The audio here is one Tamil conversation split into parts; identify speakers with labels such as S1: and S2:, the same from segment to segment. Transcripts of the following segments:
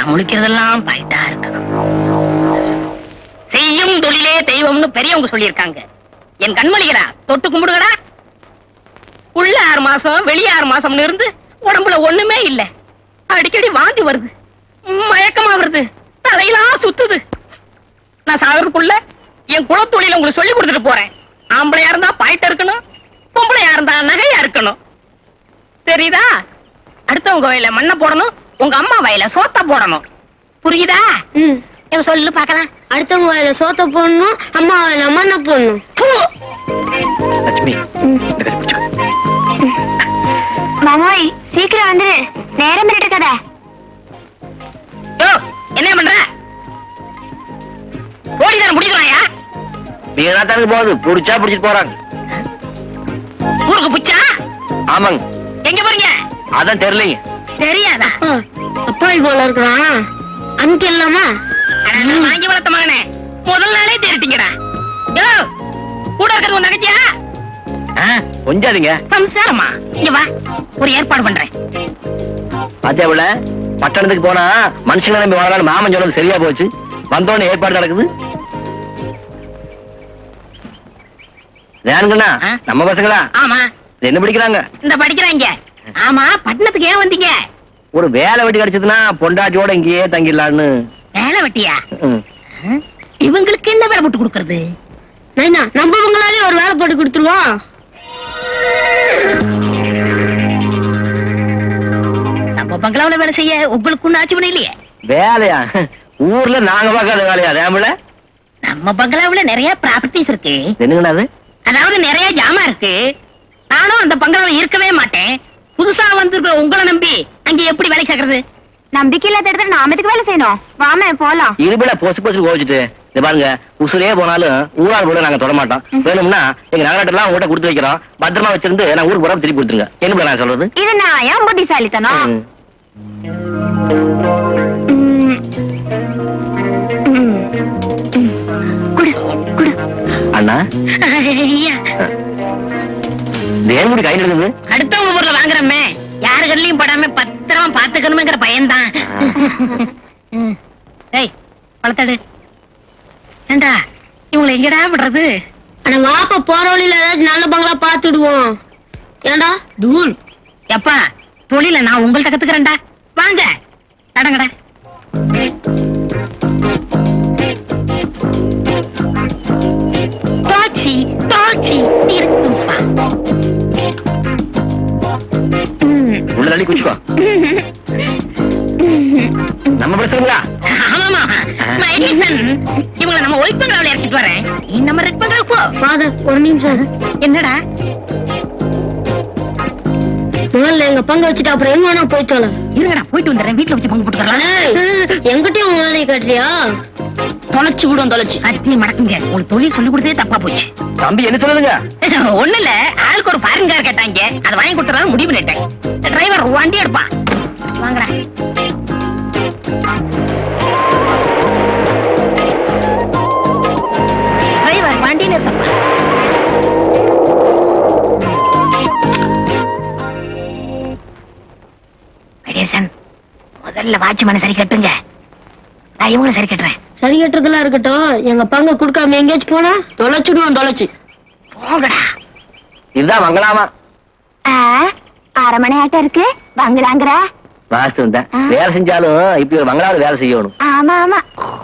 S1: நான் முழிக்கிறதெல்லாம் பாயிட்டா இருக்கணும் செய்யும் தொழிலே தெய்வம்னு பெரியவங்க சொல்லியிருக்காங்க என் கண்மணிகளா தொட்டு கும்பிடுங்கடா உள்ள ஆறு மாசம் வெளிய ஆறு மாசம்னு இருந்து உடம்புல ஒண்ணுமே இல்ல அடிக்கடி வாந்தி வருது மயக்கமா வருது தலையெல்லாம் சுத்துது நான் சாகிறதுக்குள்ள என் குலத்தொழில உங்களுக்கு சொல்லி கொடுத்துட்டு போறேன் ஆம்பளையா இருந்தா பாயிட்ட இருக்கணும் பொம்பளையா இருந்தா நகையா இருக்கணும் தெரியுதா அடுத்தவங்க வயல மண்ணை போடணும் உங்க அம்மா வயல சோத்த போடணும் புரியுதா
S2: ம்
S1: இவன் சொல்லு பார்க்கலாம்
S2: அடுத்தவங்க வாயில சோத்த போடணும் அம்மா வாயில மண்ணை போடணும்
S1: பூ.
S3: லட்சுமி இந்த கை பிடிச்சுக்கோ.
S2: மாமாய் சீக்கிரம் வந்து நேரம் இருக்காத
S1: யோ, என்ன பண்ற ஓடிதான முடிக்கலாயா
S3: வீணா தானுங்க போகுது புடிச்சா பிடிச்சிட்டு போறாங்க
S1: ஊருக்கு புச்சா
S3: ஆமாங்க
S1: எங்க போறீங்க
S3: அதான் தெரியலைங்க
S1: தெரியாதா
S2: அப்பாவி போல இருக்கிறான் அமுக்கு இல்லாமா
S1: அட, நான் வாங்கி வளர்த்த மகனே முதல் நாளே தேடிட்டீங்கடா யோ கூட இருக்கிறது உன் நகைச்சியா
S3: ஆ, கொஞ்சாதீங்க
S1: சம்சாரமா இங்க வா ஒரு ஏற்பாடு பண்றேன்
S3: அதே விட பட்டணத்துக்கு போனா மனுஷங்களை நம்பி வாழலாம் மாமன் சொன்னது சரியா போச்சு வந்தோடனே ஏற்பாடு நடக்குது ஏனுங்கண்ணா
S1: ஆ?
S3: நம்ம பசங்களா
S1: ஆமா
S3: இது என்ன படிக்கிறாங்க
S1: இந்த படிக்கிறாங்க ஆமா பட்டணத்துக்கு ஏன் வந்தீங்க
S3: ஒரு வேலை வெட்டி கிடைச்சதுன்னா பொண்டாட்டியோட இங்கேயே தங்கிடலான்னு
S1: வேலை வெட்டியா
S3: ம்.
S1: இவங்களுக்கு என்ன வேலை போட்டு கொடுக்கறது
S2: நைனா நம்ம பங்களாலே ஒரு வேலை போட்டு கொடுத்துருவோம்
S1: நம்ம பங்களாவுல வேலை செய்ய உங்களுக்கு ஒண்ணு ஆட்சி பண்ண இல்லையே
S3: வேலையா ஊர்ல நாங்க பார்க்காத வேலையா ரேம்புல
S1: நம்ம பங்களாவுல நிறைய ப்ராப்பர்ட்டிஸ் இருக்கு
S3: என்னங்கண்ணா அது
S1: அதாவது நிறைய ஜாமான் இருக்கு நானும் அந்த பங்களாவுல இருக்கவே மாட்டேன் புதுசா வந்திருக்கிற உங்களை நம்பி அங்க எப்படி வேலை சேர்க்கறது
S2: நம்பிக்கை இல்லாத இடத்துல நாம எதுக்கு வேலை செய்யணும் வாமே போலாம்
S3: இருபில பொசு பொசு கோவிச்சுட்டு இந்த பாருங்க உசுரே போனாலும் ஊரால் கூட நாங்க தொட மாட்டோம் வேணும்னா எங்க நகராட்டெல்லாம் உங்கள்கிட்ட கொடுத்து வைக்கிறோம் பத்திரமா வச்சிருந்து நான் ஊருக்கு போறப்ப திருப்பி கொடுத்துருங்க என்ன நான் சொல்றது
S2: இது நான் ஏன் புத்திசாலித்தனம்
S3: ம்.
S2: குடு குடு
S3: அண்ணா
S1: ஐயா,
S3: தேவடி கை நடக்குது
S1: அடுத்தவங்க ஊர்ல வாங்குறமே யாரு கண்ணிலையும் படாம பத்திரமா பாத்துக்கணுமேங்கிற பயன்தான் ம். ஏய் பழத்தடு ஏண்டா இவங்களை எங்கடா விடுறது
S2: ஆனா வாப்பா போற வழியில ஏதாச்சும் நல்ல பங்களா பாத்துடுவோம் ஏண்டா
S1: தூள் எப்பா தொழில நான் உங்கள்ட்ட கத்துக்கிறேன்டா வாங்க நடங்கடா டாக்ஸி டாக்ஸி இருக்குப்பா
S3: உள்ள தள்ளி குச்சிக்கோ நம்ம பிரச்சனைங்களா
S1: ஆமாமா மைடிசன் இவங்களை நம்ம ஒயிட் பங்களாவில இறக்கிட்டு வரேன் நீ நம்ம ரெட் பங்களாவுக்கு போ
S2: ஃபாதர் ஒரு நிமிஷம்
S1: என்னடா
S2: முதல்ல எங்க பங்கு வச்சுட்டு அப்புறம் எங்க வேணா போய் தொலை
S1: இருங்கடா போயிட்டு வந்துடுறேன் வீட்டுல வச்சு பங்கு போட்டுக்கலாம்
S2: எங்கிட்டயும் உன் வேலையை கட்டுறியா
S1: தொலைச்சு விடும் தொலைச்சு அத்தி மடக்குங்க உங்களுக்கு தொழில் சொல்லி கொடுத்ததே தப்பா போச்சு
S3: தம்பி என்ன சொல்லுதுங்க
S1: ஒண்ணு இல்ல ஆளுக்கு ஒரு ஃபாரின் கார் கேட்டாங்க அதை வாங்கி கொடுத்துறாரு முடிவு பண்ணிட்டேன் டிரைவர் வண்டி எடுப்பான் வாங்கடா டிரைவர் வண்டி நிறுத்தப்பா மெடிசன் முதல்ல வாட்ச்மேனை சரி கட்டுங்க நான் இவங்களும் சரி கட்டுறேன்
S2: சரி கட்டுறதெல்லாம் இருக்கட்டும் எங்க பங்கு கொடுக்காம எங்கேயாச்சும் போனா தொலைச்சுடுவோம் தொலைச்சு
S1: போங்கடா
S3: இதுதான் மங்களாமா
S2: அரை மணி ஆட்டம் இருக்கு பங்களாங்கிற
S3: வாஸ்து தான் வேலை செஞ்சாலும் இப்படி ஒரு மங்களாவது வேலை செய்யணும்
S2: ஆமா ஆமா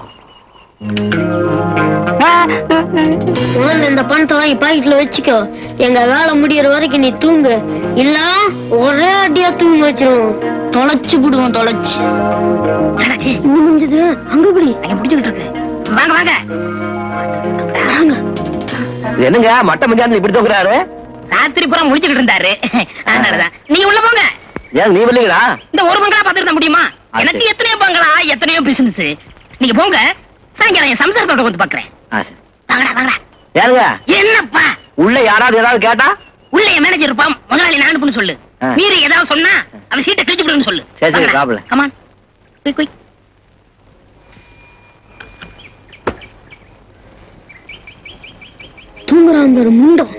S2: முதல்ல இந்த பணத்தை வாங்கி பாக்கெட்ல வச்சுக்கோ எங்க வேலை முடியற வரைக்கும் நீ தூங்கு இல்ல ஒரே அடியா தூங்க வச்சிருவோம் தொலைச்சு விடுவோம் தொலைச்சு
S1: என்னடாச்சு?
S2: முடிஞ்சது அங்க பிடி
S1: அங்க பிடிச்சுக்கிட்டு இருக்கு வாங்க வாங்க
S2: வாங்க
S3: இது என்னங்க மட்டை மஞ்சாந்து இப்படி தூக்குறாரு
S1: ராத்திரி பூரா முடிச்சுக்கிட்டு இருந்தாரு அதனாலதான் நீங்க உள்ள போங்க
S3: ஏன் நீ வரலீங்களா
S1: இந்த ஒரு பங்களா பாத்துட்டு இருந்தா முடியுமா
S3: அது
S1: எனக்கு
S3: சரி.
S1: எத்தனையோ பங்களா எத்தனையோ பிசினஸ் நீங்க போங்க சாயங்காலம் என் சம்சாரத்தோட வந்து பாக்குறேன்
S3: ஆ, சரி.
S1: வாங்கடா வாங்கடா
S3: ஏனுங்க
S1: என்னப்பா
S3: உள்ள யாராவது ஏதாவது கேட்டா
S1: உள்ள என் மேனேஜர் இருப்பான் முதலாளி நான் அனுப்புன்னு சொல்லு
S3: ஆ.
S1: மீறி ஏதாவது சொன்னா அவன் சீட்டை கிழிச்சு விடுன்னு சொல்லு
S3: சரி, சரி, problem.
S1: கமான் குயிக் குயிக்
S2: தூங்குறான் பாரு முண்டம்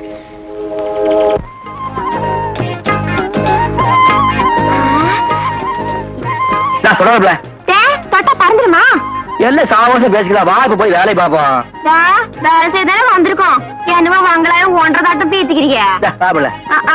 S3: நான் தொடரல
S2: தொட்டா பறந்துருமா
S3: எல்லாம் சாவாசம் பேசிக்கலாம் வா இப்ப போய் வேலையை பார்ப்போம்
S2: டா, வேலை செய்தானே வந்திருக்கோம் என்னமோ வங்களாயம் ஒன்றரை தாட்டம் பீத்திக்கிறீங்க
S3: இந்தா, சாப்பிடல
S2: ஆ, ஆ.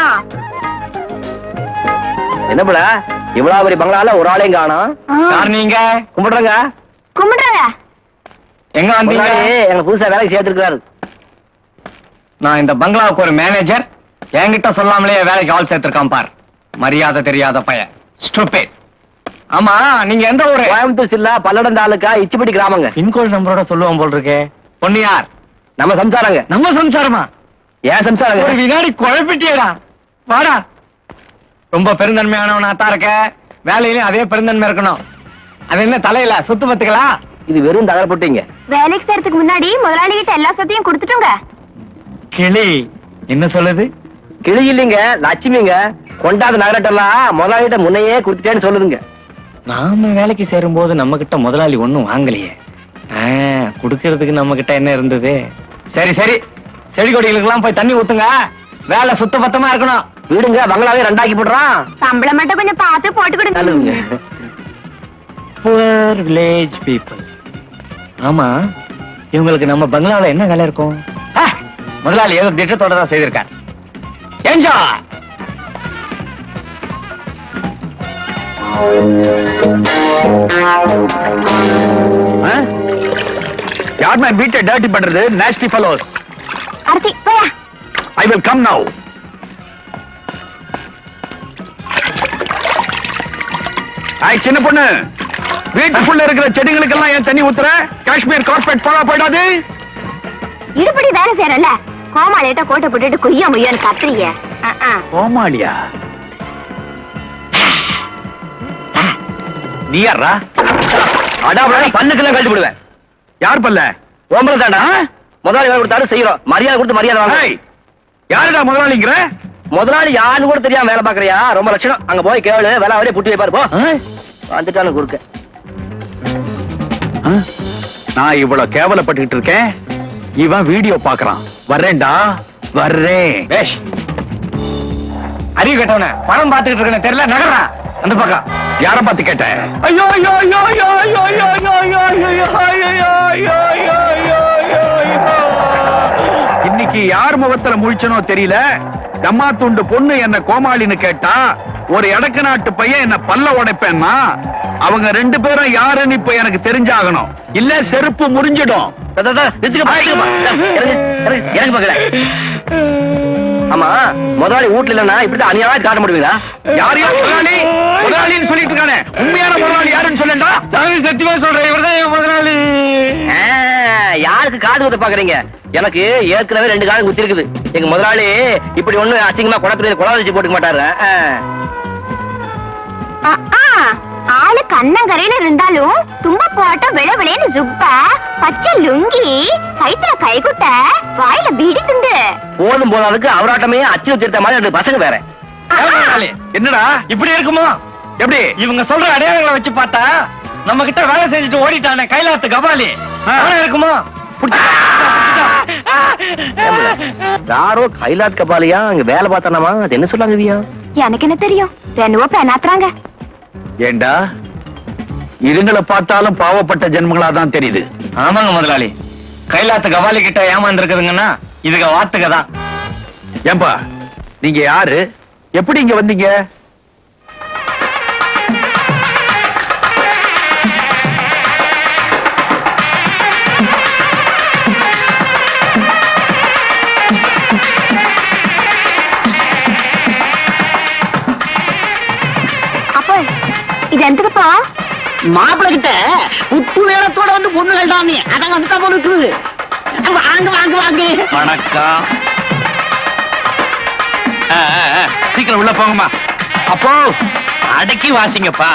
S3: என்ன போல இவ்வளவு பெரிய பங்களால ஒரு ஆளையும் காணோம்
S2: ஆ.
S4: யார் நீங்க
S3: கும்பிடுறங்க
S2: கும்பிடுறாங்க
S4: எங்க வந்தீங்க
S3: முதலாளி எங்க புதுசா வேலைக்கு சேர்த்திருக்காரு
S4: நான் இந்த பங்களாவுக்கு ஒரு மேனேஜர் என்கிட்ட சொல்லாமலே வேலைக்கு ஆள் சேர்த்திருக்கான் பார் மரியாதை தெரியாத பையன் ஸ்டூபிட் ஆமா நீங்க எந்த ஊரு
S3: கோயம்புத்தூர் ஜில்லா பல்லடம் தாலுக்கா இச்சிப்பட்டி கிராமங்க
S4: பின்கோடு நம்பரோட சொல்லுவோம் போல் இருக்கே பொண்ணு யார்
S3: நம்ம சம்சாரங்க
S4: நம்ம சம்சாரமா
S3: ஏன்
S4: ஒரு
S3: சம்சாரங்க
S4: வினாடி குழப்பிட்டியடா வாடா ரொம்ப பெருந்தன்மையானவனா தான் இருக்க வேலையிலயும் அதே பெருந்தன்மை இருக்கணும் அது என்ன தலையில சுத்து பத்துக்கலாம்
S3: இது வெறும் தகர போட்டீங்க
S2: வேலைக்கு சேர்த்துக்கு முன்னாடி முதலாளி கிட்ட எல்லா சொத்தையும் கொடுத்துட்டுங்க
S4: கிளி என்ன சொல்லுது
S3: கிளி இல்லைங்க லட்சுமிங்க கொண்டாத நகரட்டெல்லாம் முதலாளிகிட்ட முன்னையே கொடுத்துட்டேன்னு சொல்லுதுங்க
S4: நாம வேலைக்கு சேரும் போது நம்ம கிட்ட முதலாளி ஒண்ணும் வாங்கலையே ஆ, குடுக்கறதுக்கு நம்ம கிட்ட என்ன இருந்தது சரி சரி செடி கொடிகளுக்கெல்லாம் போய் தண்ணி ஊத்துங்க வேலை சுத்த பத்தமா இருக்கணும்
S3: வீடுங்க பங்களாவே ரெண்டாக்கி போடுறான்
S2: சம்பளம் மட்டும் கொஞ்சம் பார்த்து போட்டு
S3: நல்லதுங்க
S2: கொடுங்க
S4: புவர் வில்லேஜ் பீப்புள் ஆமா இவங்களுக்கு நம்ம பங்களாவுல என்ன வேலை இருக்கும் ஆ, முதலாளி ஏதோ திட்டத்தோட தான் செய்திருக்கார் என்ஜாய்
S5: யார் மேன் வீட்டை டர்ட்டி பண்றது நேஸ்டி ஃபெலோஸ்
S2: அரிசி போயா
S5: ஐ வில் கம் நவ் ஐய் சின்ன பொண்ணு வீட்டுக்குள்ள இருக்கிற செடிகளுக்கெல்லாம் ஏன் தண்ணி ஊத்துற காஷ்மீர் கார்பெட் போடா போயிடாது
S2: இடுபடி வேலை செய்யறல கோமாளிட்ட கோட்டை போட்டுட்டு குய்யா முய்யான்னு கத்துறீங்க ஆ, ஆ.
S5: கோமாளியா நீ யாரா
S3: அடாபடா பல்லுக்கெல்லாம் கழட்டி விடுவேன்
S5: யார் பல்ல
S3: ஓம்பளம் தாண்டா முதலாளி வேலை கொடுத்தாரு செய்யறோம் மரியாதை கொடுத்து மரியாதை வாங்க
S5: ஏய், யாருடா முதலாளிங்கிற
S3: முதலாளி யாருன்னு கூட தெரியாம வேலை பாக்குறியா ரொம்ப லட்சணம் அங்க போய் கேளு வேலை அவரே புட்டி வைப்பாரு போ வந்துட்டானு குறுக்க
S5: ஆ? நான் இவ்வளவு கேவலப்பட்டுக்கிட்டு இருக்கேன் இவன் வீடியோ பாக்குறான் வர்றேன்டா வர்றேன்
S4: பேஷ் அறிவு கட்டவன பணம் பார்த்துக்கிட்டு இருக்கேன்னு தெரியல நகரா அந்த பக்கம்
S5: யார பார்த்து கேட்டேன்
S4: ஐயோ ஐயோ ஐயோ ஐயோ ஐயோ ஐயோ ஐயோ ஐயோ ஐயோ ஐயோ ஐயோ ஐயோ ஐயோ ஐயோ ஐயோ
S5: இன்னைக்கு யார் முகத்துல முழிச்சனோ தெரியல தம்மா துண்டு பொண்ணு என்ன கோமாளின்னு கேட்டா ஒரு எடக்கு நாட்டு பையன் என்ன பல்ல உடைப்பேன்னா அவங்க ரெண்டு பேரும் யாருன்னு இப்ப எனக்கு தெரிஞ்சாகணும் இல்ல செருப்பு முறிஞ்சிடும்
S3: தா, தா, தா, நிறுத்துக்கப்பா, நிறுத்துக்கப்பா. தா, இறங்கு, இறங்கு, இறங்கு பாக்கல ஆமா முதலாளி வீட்டுல இல்லன்னா இப்படிதான் அநியாயம் காட்ட முடியுங்களா
S5: யாரையோ முதலாளி முதலாளின்னு சொல்லிட்டு இருக்கானே உண்மையான முதலாளி யாருன்னு சொல்லேன்டா
S4: சாமி சத்தியமா சொல்றேன் இவர்தான் என் முதலாளி
S3: ஆ, யாருக்கு காது குத்த பாக்குறீங்க எனக்கு ஏற்கனவே ரெண்டு காலம் குத்தி இருக்குது எங்க முதலாளி இப்படி ஒண்ணு அசிங்கமா குளத்துல குளம் வச்சு போட்டுக்க மாட்டாரு ஆ.
S2: ஆ, ஆ. ஆளு கண்ணங்கரையில இருந்தாலும் தும்ப போட்ட விளவிளேன்னு ஜுப்ப பச்சை லுங்கி கைத்துல கைகுட்ட வாயில பீடி துண்டு
S3: போதும் போதாதுக்கு அவராட்டமே அச்சு வச்சிருக்க மாதிரி ரெண்டு பசங்க வேற
S2: ஆ,
S4: ஏன்
S2: ஆ.
S4: முதலாளி
S5: என்னடா
S4: இப்படி இருக்குமா
S5: எப்படி
S4: இவங்க சொல்ற அடையாளங்களை வச்சு பார்த்தா நம்ம கிட்ட வேலை செஞ்சுட்டு ஓடிட்டானே கைலாத்து கபாலி அவனா இருக்குமா
S3: யாரோ கைலாத் கபாலியா இங்க வேலை பார்த்தானாமா அது என்ன சொல்லாங்க வியா
S2: எனக்கு என்ன தெரியும் என்னவோ பெண்ணாத்துறாங்க
S5: ஏண்டா இதுங்களை பார்த்தாலும் பாவப்பட்ட ஜென்மங்களா தான் தெரியுது
S4: ஆமாங்க முதலாளி கைலாத்து கபாலி கிட்ட ஏமாந்து இருக்குதுங்கன்னா இதுக வாத்துக்க தான்
S5: ஏன்பா நீங்க யாரு எப்படி இங்க வந்தீங்க
S2: அப்போ இது எந்தக்குப்பா
S1: மாப்பிள்ள கிட்ட உப்பு வேலத்தோட வந்து பொண்ணு கண்டாமே அதான் வந்துட்டா போல இருக்குது வாங்க வாங்க வாங்க
S5: வணக்கம் ஆ, ஆ, ஆ, சீக்கிரம் உள்ள போங்கம்மா அப்போ அடக்கி வாசிங்கப்பா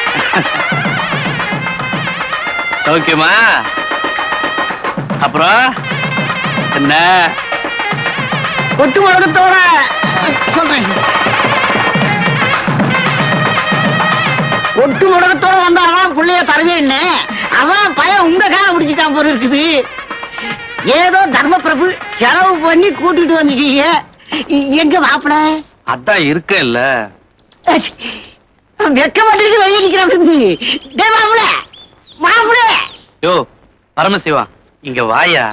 S5: சௌக்கியமா அப்புறம் என்ன
S1: ஒட்டு உலகத்தோட சொல்றேன் ஒட்டு உலகத்தோட வந்தாதான் புள்ளைய தருவேன்னு அதான் பையன் உங்க கால பிடிச்சிட்டான் போல இருக்குது ஏதோ தர்ம பிரபு செலவு பண்ணி கூட்டிட்டு வந்துட்டீங்க இ- எங்க மாப்பிள
S5: அதான் இருக்க இல்ல
S1: வெக்க மாட்டேங்குது வெளியே நிக்கிறான் டே மாப்பிள
S6: யோ பரமசிவா இங்க வாயா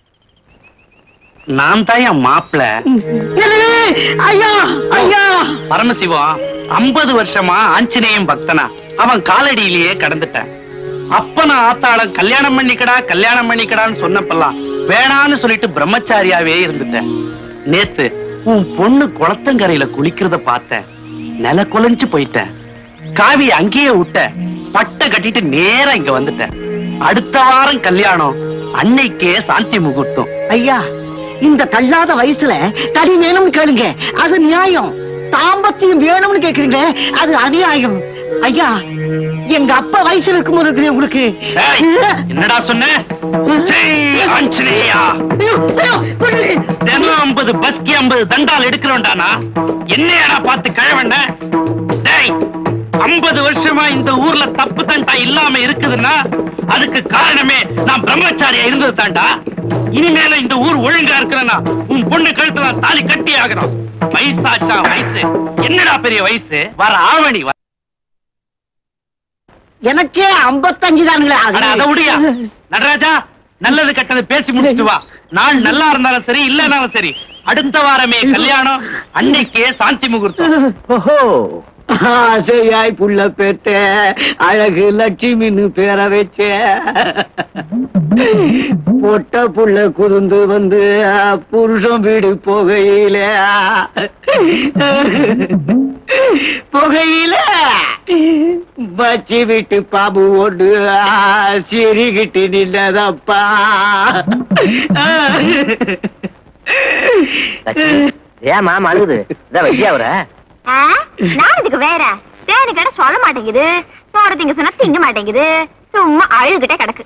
S6: நான் தான் என் மாப்பிள
S1: ஐயா ஐயா
S6: பரமசிவம் ஐம்பது வருஷமா ஆஞ்சநேயம் பக்தனா அவன் காலடியிலேயே கடந்துட்டேன் அப்ப நான் ஆத்தாளம் கல்யாணம் பண்ணிக்கடா கல்யாணம் பண்ணிக்கடான்னு சொன்னப்பெல்லாம் வேணான்னு சொல்லிட்டு பிரம்மச்சாரியாவே இருந்துட்டேன் நேத்து உன் பொண்ணு குளத்தங்கரையில குளிக்கிறத பார்த்தேன் நில குலைஞ்சு போயிட்டேன் காவி அங்கேயே விட்ட பட்டை கட்டிட்டு நேரா இங்க வந்துட்டேன் அடுத்த வாரம் கல்யாணம் அன்னைக்கே சாந்தி முகூர்த்தம்
S1: ஐயா இந்த தள்ளாத வயசுல தடி வேணும்னு கேளுங்க அது நியாயம் தாம்பத்தியம் வேணும்னு கேக்குறீங்க அது அநியாயம் ஐயா எங்க அப்பா வயசுல இருக்கும்போது இருக்கு உங்களுக்கு
S6: ஏய், என்னடா சொன்ன ஜெய் ஆஞ்சநேயா
S1: ஐயோ, ஐயோ, கொல்லுங்க.
S6: தினம் ஐம்பது பஸ்கி ஐம்பது தண்டால் எடுக்கிறோம்டானா என்னையடா பார்த்து கழவண்ண டேய் ஐம்பது வருஷமா இந்த ஊர்ல தப்பு தண்டா இல்லாம இருக்குதுன்னா அதுக்கு காரணமே நான் பிரம்மச்சாரியா இருந்தது தாண்டா இனிமேல இந்த ஊர் ஒழுங்கா இருக்கிறேன்னா உன் பொண்ணு கழுத்துல நான் தாலி கட்டி ஆகணும் வயசாச்சா வயசு என்னடா பெரிய வயசு வர ஆவணி வர-
S1: எனக்கே ஐம்பத்தஞ்சு தானுங்களே
S6: அட, அதை விடியா நடராஜா நல்லது கெட்டது பேசி முடிச்சிட்டு வா நாள் நல்லா இருந்தாலும் சரி இல்லனாலும் சரி அடுத்த வாரமே கல்யாணம் அன்னைக்கே சாந்தி முகூர்த்தம்
S1: ஓஹோ ஆசையாய் புள்ள பெத்த அழகு லட்சுமின்னு பேர வச்ச பொட்ட புள்ள குதுந்து வந்து புருஷன் வீடு போகையில புகையில பச்சி விட்டு பாபு ஒன்று சிரிகிட்டு நின்னதப்பா
S3: ஏமா அழுகுது இதான் வெட்டியா வர
S2: ஆ? நான் இதுக்கு வேற தேனி கடை சொல்ல மாட்டேங்குது சோறு திங்க சொன்னா திங்க மாட்டேங்குது சும்மா அழுகிட்டே கிடக்கு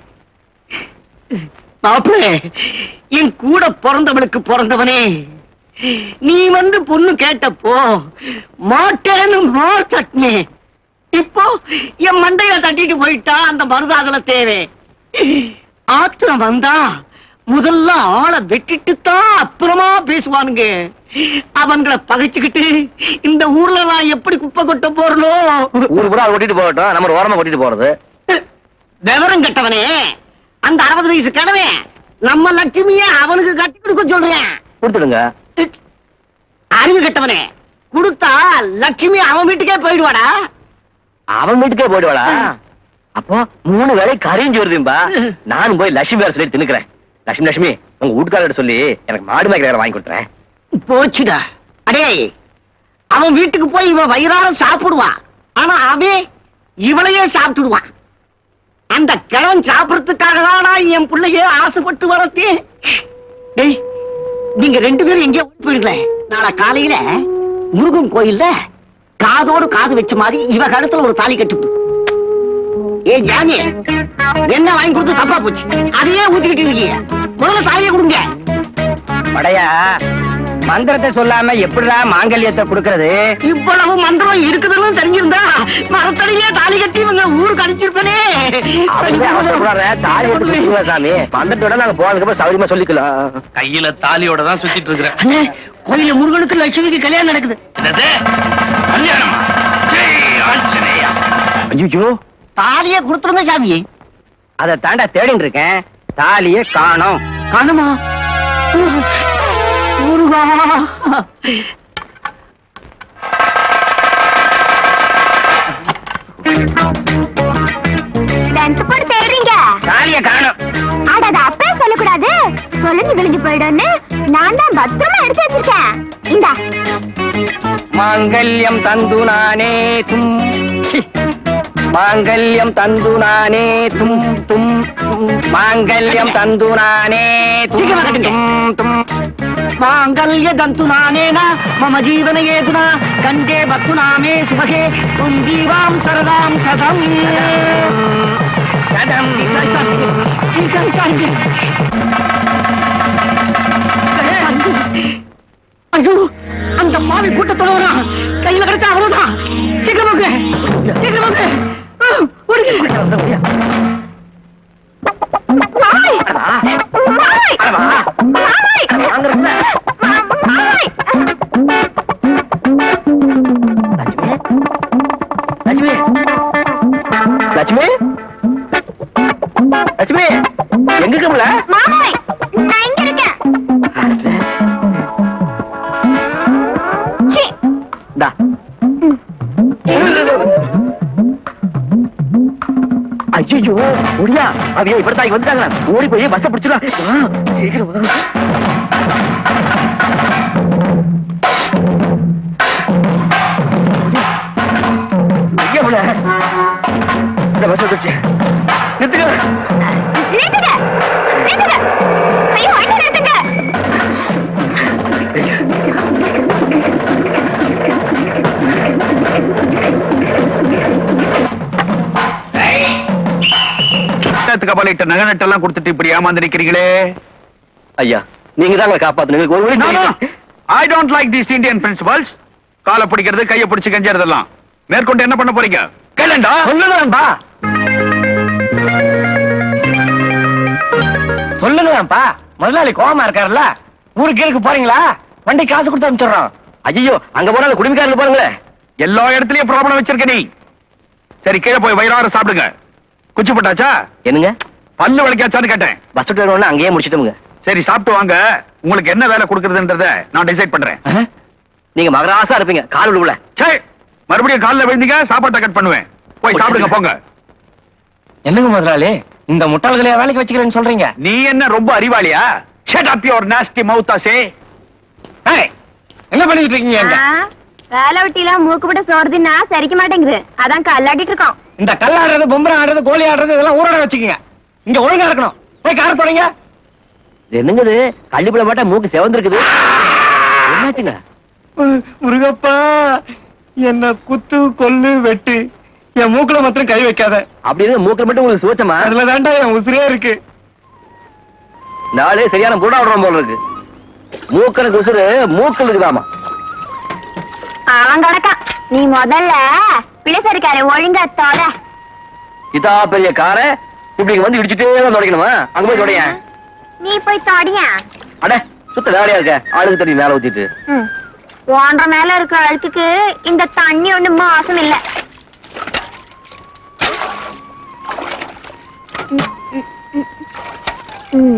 S1: மாப்பிளே என் கூட பிறந்தவளுக்கு பிறந்தவனே நீ வந்து பொண்ணு கேட்டப்போ மாட்டேன்னு மாட்டே இப்போ என் மண்டையில தட்டிட்டு போயிட்டா அந்த மருதாதல தேவை ஆத்திரம் வந்தா முதல்ல ஆளை வெட்டிட்டு தான் அப்புறமா பேசுவானுங்க அவன்களை பகைச்சுக்கிட்டு இந்த ஊர்ல நான் எப்படி குப்பை கொட்ட போறனோ
S3: ஊர் பூரா கொட்டிட்டு போகட்டும் நம்ம ஒரு ஓரமா கொட்டிட்டு போறது
S1: விவரம் கட்டவனே அந்த அறுபது வயசு கனவே நம்ம லட்சுமிய அவனுக்கு கட்டி கொடுக்க சொல்றேன்
S3: கொடுத்துடுங்க
S1: அறிவு கட்டவனே கொடுத்தா லட்சுமி அவன் வீட்டுக்கே போயிடுவாடா
S3: அவன் வீட்டுக்கே போயிடுவாளா அப்போ மூணு வேலை கரைஞ்சு வருதும்பா நானும் போய் லட்சுமி வேற சொல்லி தின்னுக்கிறேன் லட்சுமி லட்சுமி உங்க வீட்டுக்காரர்கிட்ட சொல்லி எனக்கு மாடு மேய்க்கிற வாங்கி கொடுத்துறேன்
S1: போச்சுடா அடே அவன் வீட்டுக்கு போய் இவன் வயிறார சாப்பிடுவான் ஆனா அவன் இவளையே சாப்பிட்டுடுவான் அந்த கிழவன் சாப்பிடறதுக்காக தானா என் பிள்ளைய ஆசைப்பட்டு வளர்த்தேன் டேய் நீங்க ரெண்டு பேரும் எங்கேயோ ஓடி போயிடல நாளை காலையில முருகன் கோயில்ல காதோடு காது வச்ச மாதிரி இவ கழுத்துல ஒரு தாலி கட்டுப்பு ஏ ஜாமி என்ன வாங்கி கொடுத்து தப்பா போச்சு அதையே ஊத்திக்கிட்டு இருக்கீங்க முதல்ல தாலியை கொடுங்க
S3: படையா மந்திரத்தை சொல்லாம எப்படிடா மாங்கல்யத்தை கொடுக்கறது
S1: இவ்வளவு மந்திரம் இருக்குதுன்னு தெரிஞ்சிருந்தா மரத்தடியிலே தாலி கட்டி இவங்க ஊருக்கு அனுப்பிச்சிருப்பனே
S3: அவங்களே அவசரப்படுறாரு, தாலி எடுத்து கொடுத்துருவா சாமி மந்திரத்தோட நாங்க போனதுக்கு அப்புறம் சௌரியமா சொல்லிக்கலாம்
S6: கையில தாலியோட தான் சுத்திட்டு இருக்கிறேன்
S1: அண்ணே கோயில முருகனுக்கு லட்சுமிக்கு கல்யாணம் நடக்குது
S6: என்னது கல்யாணமா ஜெய் ஆஞ்சநேயா
S3: ஐயோ
S1: தாலியே கொடுத்துருங்க சாமி
S3: அதை தாண்டா தேடிட்டு இருக்கேன் தாலியே காணோம்
S1: காணுமா முருகா
S2: டென்த் போட்டு தேடுறீங்க
S3: தாலியை காணோம்
S2: அட அது அப்பவே சொல்லக்கூடாது சொல்லுங்க விழுந்து போயிடும்னு நான் தான் பத்திரமா எடுத்து வச்சிருக்கேன் இந்தா
S3: மாங்கல்யம் தந்து நானே தும் சி. மாங்கல்யம் தந்து நானே தும் தும் தும். மாங்கல்யம் தந்து நானே தும்,
S1: சீக்கிரமா கட்டுங்க.
S3: தும் தும்
S1: மாங்கல்ய தந்து நானேனா மம ஜீவன ஏதுனா கண்டே பத்துனாமே சுபகே தும் ஜீவாம் சரதாம் சதம்
S3: சதம்.
S1: ஐயோ அந்த பாவி கூட்டத்தோட வரான் கையில கிடைச்சா அவ்வளவுதான் சீக்கிரமாக சீக்கிரமாக ஆ, ஓடுங்க.
S2: மாய்! மாய்! மாய்! மாய்!
S3: லட்சுமி லட்சுமி லட்சுமி எங்க இருக்கமுல
S2: மாமாய் நான் இங்க இருக்கேன் சீ,
S3: இந்தா ஐயோ முடியா அவைய இப்படித்தான் இங்க வந்துட்டாங்க ஓடி போய் பஸ்ஸ பிடிச்சிடா சீக்கிரம் வா. ஐயா புள்ள. இந்த பஸ் வந்துருச்சு நிறுத்துங்க
S2: நிறுத்துங்க நிறுத்துங்க ஐயோ வண்டி நிறுத்துங்க
S5: கபாலிட்ட நகை நட்டெல்லாம் கொடுத்துட்டு இப்படி ஏமாந்து நிக்கிறீங்களே
S3: ஐயா நீங்க தான் காப்பாத்துனீங்க ஒரு வழி
S5: I don't like these Indian principles காலை பிடிக்கிறது கையை பிடிச்சு கெஞ்சறதெல்லாம் மேற்கொண்டு என்ன பண்ண போறீங்க கேளுண்டா
S4: சொல்லுங்கப்பா சொல்லுங்கப்பா முதலாளி கோவமா இருக்காருல்ல ஊருக்கு கீழக்கு போறீங்களா வண்டி காசு கொடுத்து அனுப்பிச்சிடுறோம்
S3: ஐயோ அங்க போனா அந்த குடும்பிக்காரங்க பாருங்களே
S5: எல்லா இடத்துலயும் ப்ராப்ளம் வச்சிருக்க நீ சரி கீழே போய் வயிறார சாப்பிடுங்க குச்சி போட்டாச்சா
S3: என்னங்க
S5: பல்லு வளைக்காச்சான்னு கேட்டேன்
S3: பஸ் விட்டு வரணும்னா அங்கேயே முடிச்சிட்டோமுங்க
S5: சரி சாப்பிட்டு வாங்க உங்களுக்கு என்ன வேலை கொடுக்கறதுன்றத நான் டிசைட் பண்றேன்
S3: நீங்க மகராசா இருப்பீங்க கால் விழுவுல
S5: சரி மறுபடியும் கால்ல விழுந்தீங்க சாப்பாட்டை கட் பண்ணுவேன் போய் சாப்பிடுங்க போங்க
S4: என்னங்க முதலாளி இந்த முட்டாள்களையா வேலைக்கு வச்சுக்கிறேன்னு சொல்றீங்க
S5: நீ என்ன ரொம்ப அறிவாளியா ஷட் அப் யுவர் நாஸ்டி மவுத்தாசே
S4: ஏய், என்ன பண்ணிட்டு இருக்கீங்க இங்க?
S2: ஆ, வேலை வெட்டிலாம் மூக்கு விட்டு சோறுதுன்னா சரிக்க மாட்டேங்குது அதான் கல்லாட்டிட்டு இருக்கோம்
S4: இந்த கல் ஆடுறது பொம்பரை ஆடுறது கோழி ஆடுறது இதெல்லாம் ஊரோட வச்சுக்கோங்க இங்க ஒழுங்கா இருக்கணும் போய் கார தொடங்க
S3: இது என்னங்க இது கள்ளிப்புல மாட்டா மூக்கு செவந்திருக்குது என்னாச்சுங்க
S4: முருகப்பா என்ன குத்து கொல்லு வெட்டு என் மூக்குல மாத்திரம் கை வைக்காத
S3: அப்படின்னு மூக்கில் மட்டும் உங்களுக்கு சுவச்சமா
S4: அதுல தாண்டா என் உசிரே இருக்கு
S3: நாளே சரியான புடா விடுறோம் போல இருக்கு மூக்கனுக்கு உசுறு மூக்கில் இருக்குதாமா
S2: அவன் கிடக்கான் நீ முதல்ல பிள்ளைசரிக்கார ஒழுங்கா தொட
S3: இதா பெரிய கார இப்படி இங்க வந்து இடிச்சுட்டே தான் தொடக்கணுமா அங்க போய் தொடைய
S2: நீ போய் தொடியா
S3: அட சுத்த வேலையா இருக்க ஆளுக்கு தண்ணி மேல ஊத்திட்டு
S2: ம். ஒன்றரை மேல இருக்க அழுக்குக்கு இந்த தண்ணி ஒண்ணு மோசம் இல்ல ம்.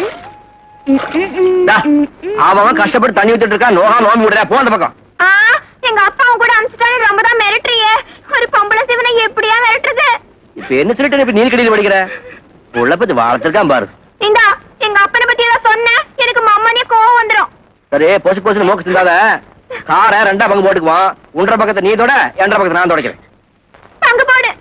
S3: டா, அவன் அவன் கஷ்டப்பட்டு தண்ணி ஊத்திட்டு இருக்கான் நோகா நோம்பி விடுறா போ அந்த பக்கம்
S2: ஆ, எங்க அப்பாவும் கூட அனுப்பிச்சுட்டாரு ரொம்ப தான் மிரட்டுறியே ஒரு பொம்பளை சிவனை எப்படியா மிரட்டுறது
S3: இப்ப என்ன சொல்லிட்டு இப்ப நீர் கடையில் படிக்கிற உள்ள பத்தி வாழத்திருக்கான் பாரு
S2: இந்தா எங்க அப்பனை பத்தி ஏதாவது சொன்ன எனக்கு மம்மனே கோவம் வந்துரும்
S3: சரி பொசு பொசுன்னு மூக்கு சிந்தாத காரை ரெண்டா பங்கு போட்டுக்குவான் ஒன்றரை பக்கத்தை நீ தொட இரண்டரை பக்கத்தை நான் தொடக்கிறேன்
S2: பங்கு போடு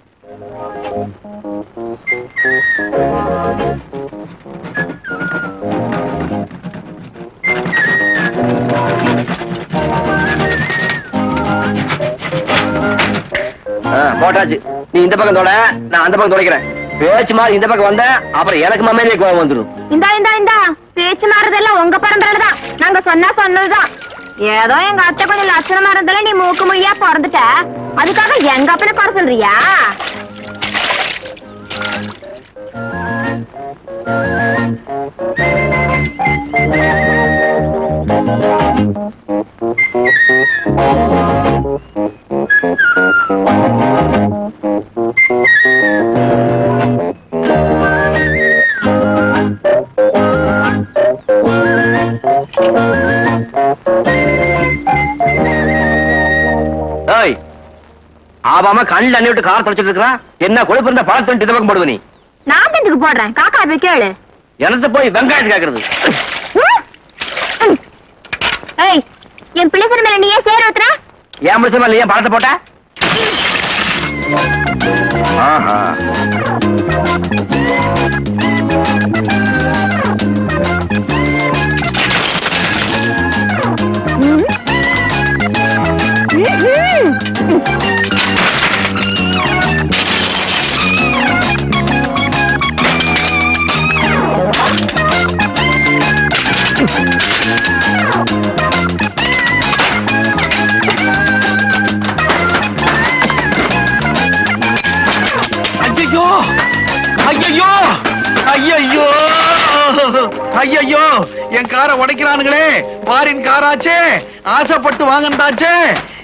S3: ஆ, போட்டாச்சு நீ இந்த பக்கம் தொட நான் அந்த பக்கம் துடைக்கிறேன் பேச்சு மாதிரி இந்த பக்கம் வந்த அப்புறம் எனக்கு மம்மேலே கோவம் வந்துடும்
S2: இந்தா இந்தா இந்தா பேச்சு மாறுதெல்லாம் உங்க பரம்பரைதான் நாங்க சொன்னா சொன்னதுதான் ஏதோ எங்க அத்தை கொஞ்சம் லட்சணமா இருந்தாலும் நீ மூக்கு மொழியா பிறந்துட்ட அதுக்காக எங்க அப்பனை குறை சொல்றியா
S3: ஏய் ஆபாம கண்ணில் அண்ணி விட்டு கார் தொடச்சிட்டு இருக்கிறான் என்ன கொழுப்பு இருந்த பழத்தை இந்த பக்கம் போடுவ நீ
S2: நான் எதுக்கு போடுறேன் காக்கா போய் கேளு
S3: எனக்கு போய் வெங்காயத்து கேக்குறது
S2: உம். உம். ஏய் என் பிள்ளை மேல நீ ஏன் சேர ஊத்துற
S3: ஏன் முடிச்சமா இல்லையா பழத்தை போட்ட ஆஹா
S2: ம். ம், ம்.
S5: ஐயோ ஐயோ ஐயோ ஐயோ என் காரை உடைக்கிறானுங்களே பாரின் காராச்சே ஆசைப்பட்டு வாங்கினதாச்சே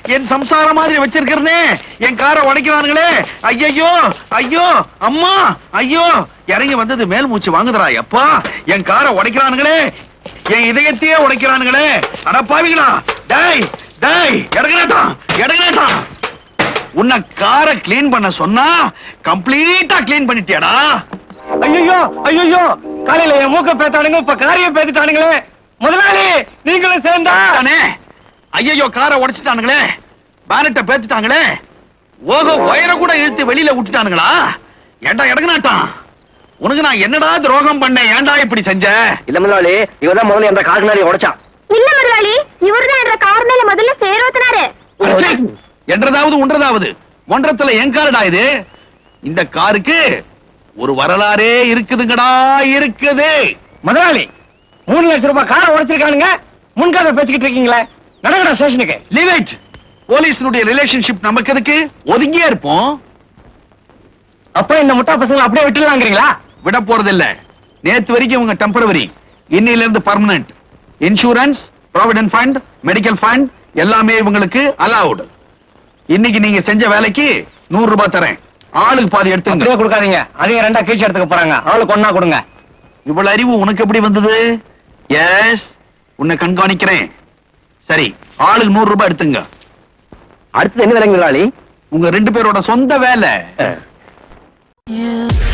S5: என் சம்சாரம் மாதிரி வச்சிருக்கிறனே என் காரை உடைக்கிறானுங்களே ஐயோ ஐயோ அம்மா ஐயோ இறங்கி வந்தது மேல் மூச்சு வாங்குதுடா எப்பா என் காரை உடைக்கிறானுங்களே என் இதயத்தையே உடைக்கிறானுங்களே அடப்பாவிங்களா டேய் டேய் எடுக்கலாட்டான் எடுக்கலாட்டான் உன்னை காரை க்ளீன் பண்ண சொன்னா கம்ப்ளீட்டா க்ளீன் பண்ணிட்டியாடா
S4: ஐயோ ஐயோ காலையில என் மூக்க பேத்தானுங்க இப்ப காரியம் பேத்துட்டானுங்களே முதலாளி நீங்களும் சேர்ந்தா
S5: தானே ஐயோ காரை உடைச்சிட்டானுங்களே பேனட்டை பேத்துட்டாங்களே ஓஹோ ஒயரை கூட இழுத்து வெளியில விட்டுட்டானுங்களா ஏன்டா எடுக்கனாட்டான் உனக்கு நான் என்னடா துரோகம் பண்ணேன் ஏன்டா இப்படி செஞ்ச
S3: இல்ல முதலாளி இவன் தான் முதல்ல என்ற கால்குனாடி உடைச்சான்
S2: இல்ல முதலாளி இவர்தான் என்ற கார் மேல முதல்ல சேரோத்தினாரு
S5: அடச்சே! என்றதாவது ஒன்றதாவது ஒன்றத்துல என் காருடா இது இந்த காருக்கு ஒரு வரலாறே இருக்குதுங்கடா இருக்குது
S4: முதலாளி மூணு லட்சம் ரூபாய் காரை உடைச்சிருக்கானுங்க முன்காத பேசிக்கிட்டு இருக்கீங்களே நடக்கடா ஸ்டேஷனுக்கு
S5: லீவ் இட் போலீஸினுடைய ரிலேஷன்ஷிப் நமக்கு எதுக்கு ஒதுங்கியே இருப்போம்
S4: அப்ப இந்த முட்டா பசங்களை அப்படியே விட்டுலாங்கிறீங்களா
S5: விட போறதில்ல நேத்து வரைக்கும் இவங்க டெம்பரவரி இன்னில இருந்து permanent insurance provident fund medical fund எல்லாமே இவங்களுக்கு அலவுட் இன்னைக்கு நீங்க செஞ்ச வேலைக்கு நூறு ரூபாய் தரேன் ஆளுக்கு பாதி எடுத்துங்க
S4: அப்படியே கொடுக்காதீங்க அதையும் ரெண்டா கீழ்ச்சி எடுத்துக்க போறாங்க ஆளுக்கு ஒண்ணா கொடுங்க
S5: இவ்வளவு அறிவு உனக்கு எப்படி வந்தது எஸ் உன்னை கண்காணிக்கிறேன் சரி ஆளுக்கு நூறு ரூபாய் எடுத்துங்க
S3: அடுத்தது என்ன வேலைங்க முதலாளி
S5: உங்க ரெண்டு பேரோட சொந்த வேலை
S3: அஹ்.
S7: You